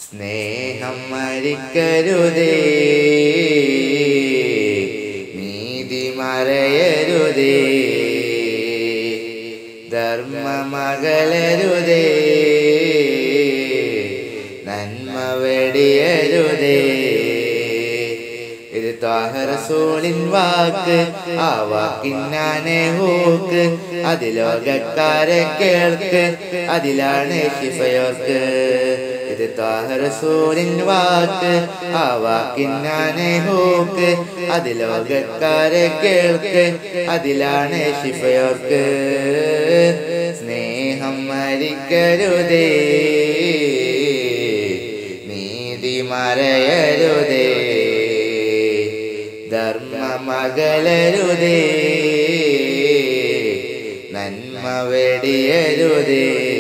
സ്നേഹം മരിക്കരുതേ നീതി മറയരുതേ ധർമ്മമകലരുതേ നന്മ വെടിയരുതേ ഇത് ത്വാഹറസൂലിൻ വാക്ക് ആ വാക്കിന്നാനെ ഹൂക്ക് അതിലോകക്കാരെ കേൾക്ക് അതിലാണ് ശിഫയോർക്ക് ഇത് ത്വാഹറസൂലിൻ വാക്ക് ആ വാക്കിന്നാനെ ഹൂക്ക് അതിലോകക്കാരെ കേൾക്ക് അതിലാണ് ശിഫയോർക്ക് സ്നേഹം മരിക്കരുതേ നീതി മറയരുതേ ധർമ്മമകലരുതേ നന്മ വെടിയരുതേ